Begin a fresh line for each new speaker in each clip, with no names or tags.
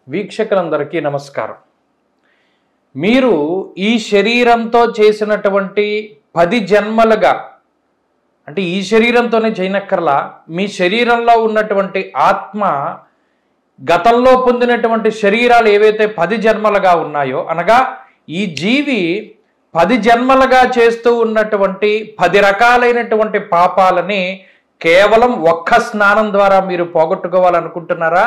వీక్షకులందరికీ నమస్కారం మీరు ఈ శరీరంతో చేసినటువంటి పది జన్మలుగా అంటే ఈ శరీరంతోనే చేయనక్కర్లా మీ శరీరంలో ఉన్నటువంటి ఆత్మ గతంలో పొందినటువంటి శరీరాలు ఏవైతే పది జన్మలుగా ఉన్నాయో అనగా ఈ జీవి పది జన్మలుగా చేస్తూ ఉన్నటువంటి పది రకాలైనటువంటి పాపాలని కేవలం ఒక్క స్నానం ద్వారా మీరు పోగొట్టుకోవాలనుకుంటున్నారా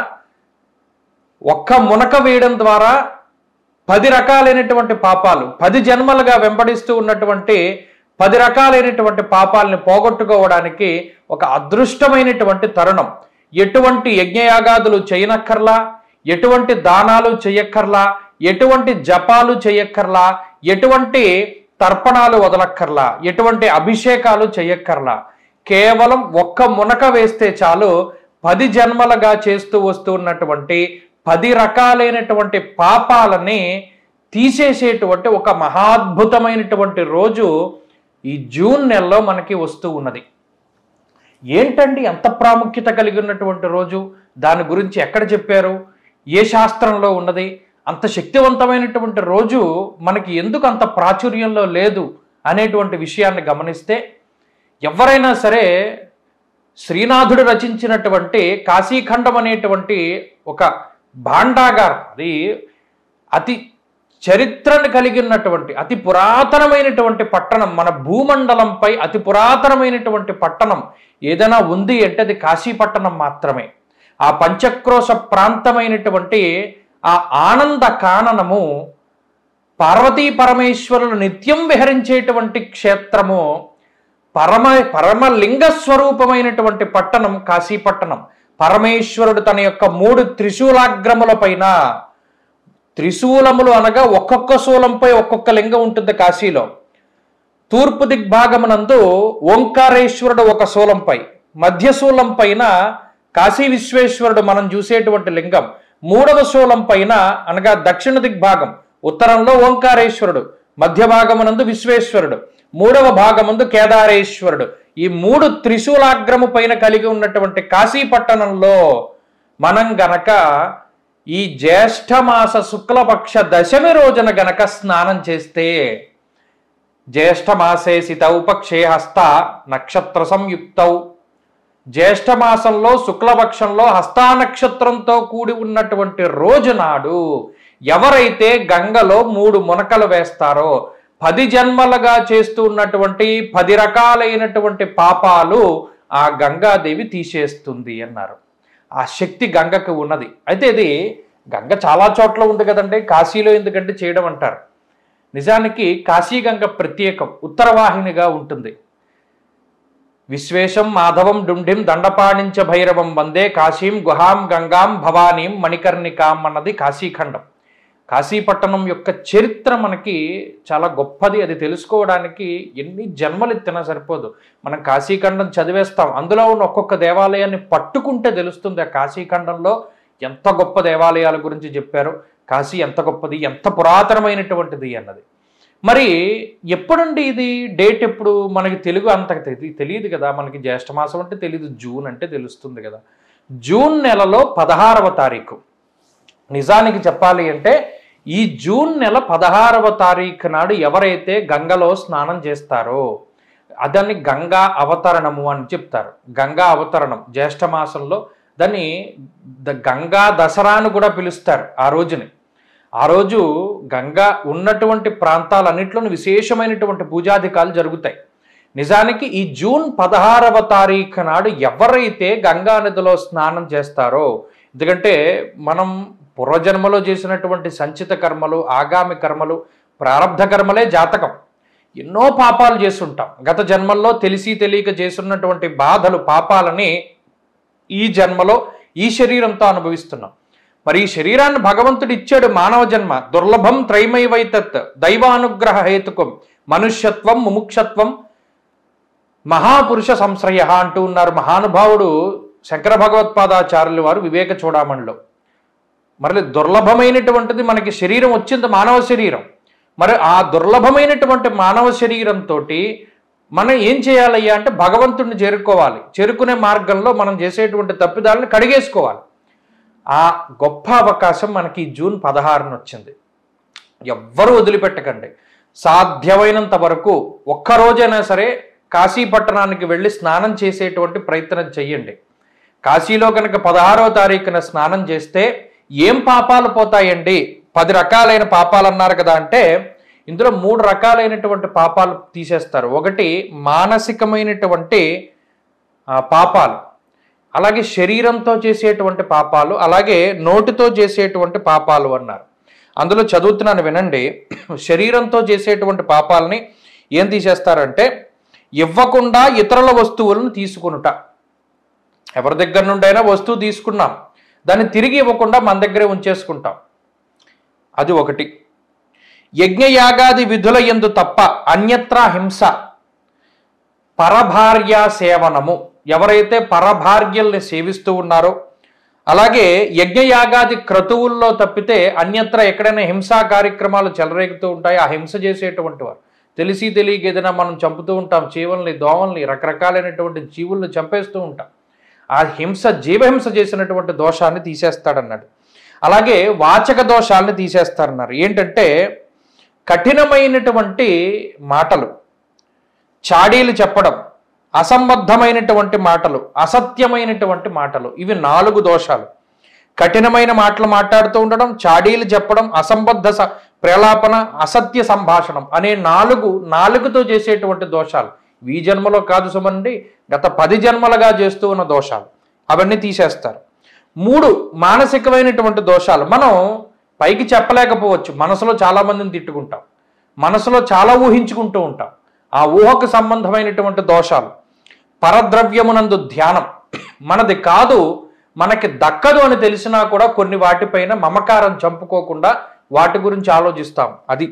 ఒక్క మునక వేయడం ద్వారా పది రకాలైనటువంటి పాపాలు పది జన్మలుగా వెంబడిస్తూ ఉన్నటువంటి పది రకాలైనటువంటి పాపాలని పోగొట్టుకోవడానికి ఒక అదృష్టమైనటువంటి తరుణం ఎటువంటి యజ్ఞయాగాదులు చేయనక్కర్లా ఎటువంటి దానాలు చేయక్కర్లా ఎటువంటి జపాలు చేయక్కర్లా ఎటువంటి తర్పణాలు వదలక్కర్లా ఎటువంటి అభిషేకాలు చేయక్కర్లా కేవలం ఒక్క మునక వేస్తే చాలు పది జన్మలుగా చేస్తూ వస్తూ ఉన్నటువంటి పది రకాలైనటువంటి పాపాలని తీసేసేటువంటి ఒక మహాద్భుతమైనటువంటి రోజు ఈ జూన్ నెలలో మనకి వస్తూ ఉన్నది ఏంటండి ఎంత ప్రాముఖ్యత కలిగి ఉన్నటువంటి రోజు దాని గురించి ఎక్కడ చెప్పారు ఏ శాస్త్రంలో ఉన్నది అంత శక్తివంతమైనటువంటి రోజు మనకి ఎందుకు అంత ప్రాచుర్యంలో లేదు అనేటువంటి విషయాన్ని గమనిస్తే ఎవరైనా సరే శ్రీనాథుడు రచించినటువంటి కాశీఖండం అనేటువంటి ఒక భాండాగారం అది అతి చరిత్రను కలిగి ఉన్నటువంటి అతి పురాతనమైనటువంటి పట్టణం మన భూమండలంపై అతి పురాతనమైనటువంటి పట్టణం ఏదైనా ఉంది అంటే అది కాశీపట్టణం మాత్రమే ఆ పంచక్రోశ ప్రాంతమైనటువంటి ఆ ఆనంద కాననము పార్వతీ పరమేశ్వరులు నిత్యం విహరించేటువంటి క్షేత్రము పరమ పరమలింగ స్వరూపమైనటువంటి పట్టణం కాశీపట్టణం పరమేశ్వరుడు తన యొక్క మూడు త్రిశూలాగ్రముల పైన త్రిశూలములు అనగా ఒక్కొక్క శూలంపై ఒక్కొక్క లింగం ఉంటుంది కాశీలో తూర్పు దిగ్భాగమునందు ఓంకారేశ్వరుడు ఒక శూలంపై మధ్య శూలం పైన కాశీ విశ్వేశ్వరుడు మనం చూసేటువంటి లింగం మూడవ శూలం పైన అనగా దక్షిణ దిగ్భాగం ఉత్తరంలో ఓంకారేశ్వరుడు మధ్య భాగమునందు విశ్వేశ్వరుడు మూడవ భాగమందు కేదారేశ్వరుడు ఈ మూడు త్రిశూలాగ్రము పైన కలిగి ఉన్నటువంటి కాశీపట్టణంలో మనం గనక ఈ జ్యేష్ఠమాస శుక్లపక్ష దశమి రోజున గనక స్నానం చేస్తే జ్యేష్ఠమాసే సితౌ పక్షే హస్త నక్షత్ర సంయుక్తౌ జ్యేష్ఠమాసంలో శుక్లపక్షంలో హస్తా నక్షత్రంతో కూడి ఉన్నటువంటి రోజు నాడు ఎవరైతే గంగలో మూడు మునకలు వేస్తారో పది జన్మలుగా చేస్తూ ఉన్నటువంటి పది రకాలైనటువంటి పాపాలు ఆ గంగాదేవి తీసేస్తుంది అన్నారు ఆ శక్తి గంగకు ఉన్నది అయితే ఇది గంగ చాలా చోట్ల ఉంది కదండి కాశీలో ఎందుకంటే చేయడం అంటారు నిజానికి కాశీ గంగ ప్రత్యేకం ఉత్తరవాహినిగా ఉంటుంది విశ్వేశం మాధవం డుండిం దండపాణించ భైరవం వందే కాశీం గుహాం గంగాం భవానీం మణికర్ణికాం అన్నది కాశీఖండం కాశీపట్టణం యొక్క చరిత్ర మనకి చాలా గొప్పది అది తెలుసుకోవడానికి ఎన్ని జన్మలు ఎత్తినా సరిపోదు మనం కాశీఖండం చదివేస్తాం అందులో ఉన్న ఒక్కొక్క దేవాలయాన్ని పట్టుకుంటే తెలుస్తుంది ఆ కాశీఖండంలో ఎంత గొప్ప దేవాలయాల గురించి చెప్పారు కాశీ ఎంత గొప్పది ఎంత పురాతనమైనటువంటిది అన్నది మరి ఎప్పుడండి ఇది డేట్ ఎప్పుడు మనకి తెలుగు అంత తెలి- తెలియదు కదా మనకి జ్యేష్ఠమాసం అంటే తెలియదు జూన్ అంటే తెలుస్తుంది కదా జూన్ నెలలో పదహారవ తారీఖు నిజానికి చెప్పాలి అంటే ఈ జూన్ నెల పదహారవ తారీఖు నాడు ఎవరైతే గంగలో స్నానం చేస్తారో అదాన్ని గంగా అవతరణము అని చెప్తారు గంగా అవతరణం జ్యేష్ఠ మాసంలో దాన్ని ద గంగా దసరా అని కూడా పిలుస్తారు ఆ రోజుని ఆ రోజు గంగా ఉన్నటువంటి ప్రాంతాలన్నింటిలోనూ విశేషమైనటువంటి పూజాధికాలు జరుగుతాయి నిజానికి ఈ జూన్ పదహారవ తారీఖు నాడు ఎవరైతే గంగా నదిలో స్నానం చేస్తారో ఎందుకంటే మనం పూర్వజన్మలో చేసినటువంటి సంచిత కర్మలు ఆగామి కర్మలు ప్రారంధ కర్మలే జాతకం ఎన్నో పాపాలు చేస్తుంటాం గత జన్మల్లో తెలిసి తెలియక చేస్తున్నటువంటి బాధలు పాపాలని ఈ జన్మలో ఈ శరీరంతో అనుభవిస్తున్నాం మరి ఈ శరీరాన్ని భగవంతుడు ఇచ్చాడు మానవ జన్మ దుర్లభం త్రైమైవైతత్ దైవానుగ్రహ హేతుకం మనుష్యత్వం ముముక్షత్వం మహాపురుష సంశ్రయ అంటూ ఉన్నారు మహానుభావుడు శంకర భగవత్పాదాచార్యుల వారు వివేక చూడామణిలో మరి దుర్లభమైనటువంటిది మనకి శరీరం వచ్చింది మానవ శరీరం మరి ఆ దుర్లభమైనటువంటి మానవ శరీరంతో మనం ఏం చేయాలయ్యా అంటే భగవంతుడిని చేరుకోవాలి చేరుకునే మార్గంలో మనం చేసేటువంటి తప్పిదాలను కడిగేసుకోవాలి ఆ గొప్ప అవకాశం మనకి ఈ జూన్ పదహారున వచ్చింది ఎవ్వరూ వదిలిపెట్టకండి సాధ్యమైనంత వరకు ఒక్కరోజైనా సరే కాశీ పట్టణానికి వెళ్ళి స్నానం చేసేటువంటి ప్రయత్నం చెయ్యండి కాశీలో కనుక పదహారవ తారీఖున స్నానం చేస్తే ఏం పాపాలు పోతాయండి పది రకాలైన పాపాలు అన్నారు కదా అంటే ఇందులో మూడు రకాలైనటువంటి పాపాలు తీసేస్తారు ఒకటి మానసికమైనటువంటి ఆ, పాపాలు అలాగే శరీరంతో చేసేటువంటి పాపాలు అలాగే నోటితో చేసేటువంటి పాపాలు అన్నారు అందులో చదువుతున్నాను వినండి శరీరంతో చేసేటువంటి పాపాలని ఏం తీసేస్తారంటే ఇవ్వకుండా ఇతరుల వస్తువులను తీసుకునుట ఎవరి దగ్గర నుండైనా వస్తువు తీసుకున్నాం దాన్ని తిరిగి ఇవ్వకుండా మన దగ్గరే ఉంచేసుకుంటాం అది ఒకటి యజ్ఞయాగాది విధుల ఎందు తప్ప అన్యత్రా హింస పరభార్య సేవనము ఎవరైతే పరభార్యల్ని సేవిస్తూ ఉన్నారో అలాగే యజ్ఞయాగాది క్రతువుల్లో తప్పితే అన్యత్ర ఎక్కడైనా హింసా కార్యక్రమాలు చెలరేగుతూ ఉంటాయి ఆ హింస చేసేటువంటి వారు తెలిసి తెలియక ఏదైనా మనం చంపుతూ ఉంటాం చీవల్ని దోమల్ని రకరకాలైనటువంటి జీవుల్ని చంపేస్తూ ఉంటాం ఆ హింస జీవహింస చేసినటువంటి దోషాన్ని తీసేస్తాడన్నాడు అలాగే వాచక దోషాలని తీసేస్తారన్నారు ఏంటంటే కఠినమైనటువంటి మాటలు చాడీలు చెప్పడం అసంబద్ధమైనటువంటి మాటలు అసత్యమైనటువంటి మాటలు ఇవి నాలుగు దోషాలు కఠినమైన మాటలు మాట్లాడుతూ ఉండడం చాడీలు చెప్పడం అసంబద్ధ స- ప్రలాపన అసత్య సంభాషణం అనే నాలుగు నాలుగుతో చేసేటువంటి దోషాలు ఈ జన్మలో కాదు సుమండి గత పది జన్మలుగా చేస్తూ ఉన్న దోషాలు అవన్నీ తీసేస్తారు మూడు మానసికమైనటువంటి దోషాలు మనం పైకి చెప్పలేకపోవచ్చు మనసులో చాలా మందిని తిట్టుకుంటాం మనసులో చాలా ఊహించుకుంటూ ఉంటాం ఆ ఊహకు సంబంధమైనటువంటి దోషాలు పరద్రవ్యమునందు ధ్యానం మనది కాదు మనకి దక్కదు అని తెలిసినా కూడా కొన్ని వాటిపైన మమకారం చంపుకోకుండా వాటి గురించి ఆలోచిస్తాం అది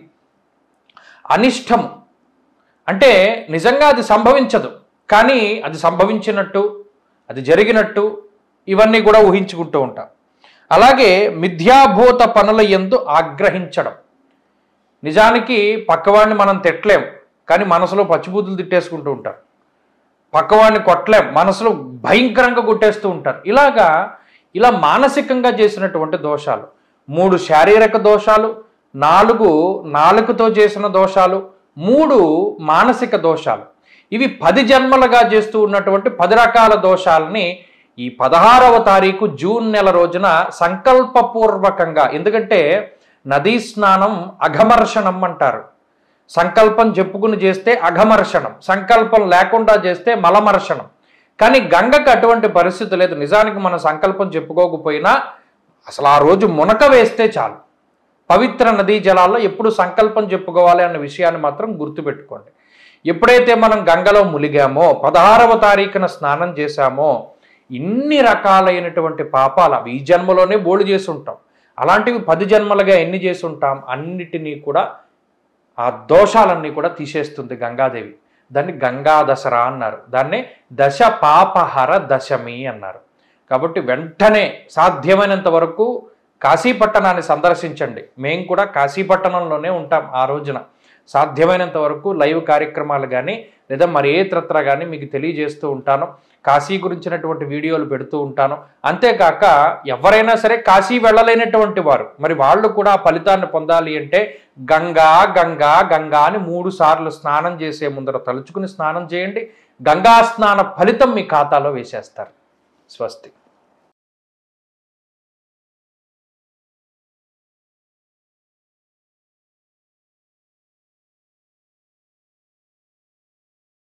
అనిష్టం అంటే నిజంగా అది సంభవించదు కానీ అది సంభవించినట్టు అది జరిగినట్టు ఇవన్నీ కూడా ఊహించుకుంటూ ఉంటాం అలాగే మిథ్యాభూత పనుల ఎందు ఆగ్రహించడం నిజానికి పక్కవాడిని మనం తిట్టలేం కానీ మనసులో పచ్చిబూతులు తిట్టేసుకుంటూ ఉంటారు పక్కవాడిని కొట్టలేం మనసులో భయంకరంగా కొట్టేస్తూ ఉంటారు ఇలాగా ఇలా మానసికంగా చేసినటువంటి దోషాలు మూడు శారీరక దోషాలు నాలుగు నాలుగుతో చేసిన దోషాలు మూడు మానసిక దోషాలు ఇవి పది జన్మలుగా చేస్తూ ఉన్నటువంటి పది రకాల దోషాలని ఈ పదహారవ తారీఖు జూన్ నెల రోజున సంకల్పపూర్వకంగా ఎందుకంటే నదీ స్నానం అఘమర్షణం అంటారు సంకల్పం చెప్పుకుని చేస్తే అఘమర్షణం సంకల్పం లేకుండా చేస్తే మలమర్షణం కానీ గంగకు అటువంటి పరిస్థితి లేదు నిజానికి మన సంకల్పం చెప్పుకోకపోయినా అసలు ఆ రోజు మునక వేస్తే చాలు పవిత్ర నదీ జలాల్లో ఎప్పుడు సంకల్పం చెప్పుకోవాలి అన్న విషయాన్ని మాత్రం గుర్తుపెట్టుకోండి ఎప్పుడైతే మనం గంగలో ములిగామో పదహారవ తారీఖున స్నానం చేశామో ఇన్ని రకాలైనటువంటి పాపాలు అవి ఈ జన్మలోనే బోడు చేసి ఉంటాం అలాంటివి పది జన్మలుగా ఎన్ని చేసి ఉంటాం అన్నిటినీ కూడా ఆ దోషాలన్నీ కూడా తీసేస్తుంది గంగాదేవి దాన్ని గంగా దసరా అన్నారు దాన్ని దశ పాపహర దశమి అన్నారు కాబట్టి వెంటనే సాధ్యమైనంత వరకు కాశీపట్టణాన్ని సందర్శించండి మేము కూడా కాశీపట్టణంలోనే ఉంటాం ఆ రోజున సాధ్యమైనంత వరకు లైవ్ కార్యక్రమాలు కానీ లేదా మరి ఏ త్రత్ర కానీ మీకు తెలియజేస్తూ ఉంటాను కాశీ గురించినటువంటి వీడియోలు పెడుతూ ఉంటాను అంతేకాక ఎవరైనా సరే కాశీ వెళ్ళలేనటువంటి వారు మరి వాళ్ళు కూడా ఆ ఫలితాన్ని పొందాలి అంటే గంగా గంగా గంగా అని మూడు సార్లు స్నానం చేసే ముందర తలుచుకుని స్నానం చేయండి గంగా స్నాన ఫలితం మీ ఖాతాలో వేసేస్తారు స్వస్తి